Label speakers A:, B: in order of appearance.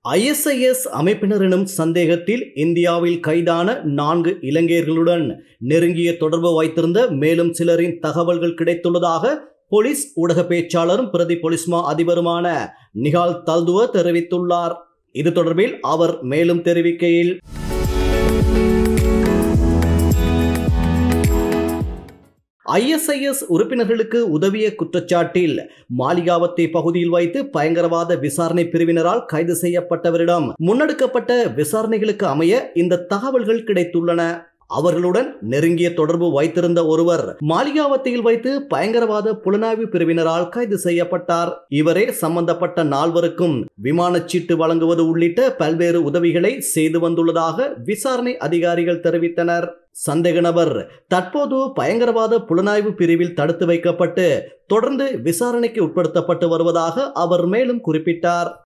A: ISIS அமைப்பினர் எனும் சந்தேகத்தில் இந்தியாவில் கைதான நான்கு இலங்கையர்களுடன் நெருங்கிய தொடர்பு வைத்திருந்த மேலும் சிலரின் தகவல்கள் கிடைத்துள்ளதாக போலீஸ் ஊடக பேச்சாளரும் பிரதி போலீஸ்மா அதிபருமான நிகால் தல்துவ தெரிவித்துள்ளார் இது தொடர்பில் அவர் மேலும் தெரிவிக்கையில் ஐஎஸ்ஐஎஸ் உறுப்பினர்களுக்கு உதவிய குற்றச்சாட்டில் மாளிகாவத்தை பகுதியில் வைத்து பயங்கரவாத விசாரணை பிரிவினரால் கைது செய்யப்பட்டவரிடம் முன்னெடுக்கப்பட்ட விசாரணைகளுக்கு அமைய இந்த தகவல்கள் கிடைத்துள்ளன அவர்களுடன் நெருங்கிய தொடர்பு வைத்திருந்த ஒருவர் மாளிகாவத்தையில் வைத்து பயங்கரவாத புலனாய்வு பிரிவினரால் கைது செய்யப்பட்டார் இவரே சம்பந்தப்பட்ட நால்வருக்கும் விமானச் சீட்டு வழங்குவது உள்ளிட்ட பல்வேறு உதவிகளை செய்து வந்துள்ளதாக விசாரணை அதிகாரிகள் தெரிவித்தனர் சந்தேக நபர் தற்போது பயங்கரவாத புலனாய்வு பிரிவில் தடுத்து வைக்கப்பட்டு தொடர்ந்து விசாரணைக்கு உட்படுத்தப்பட்டு வருவதாக அவர் மேலும் குறிப்பிட்டார்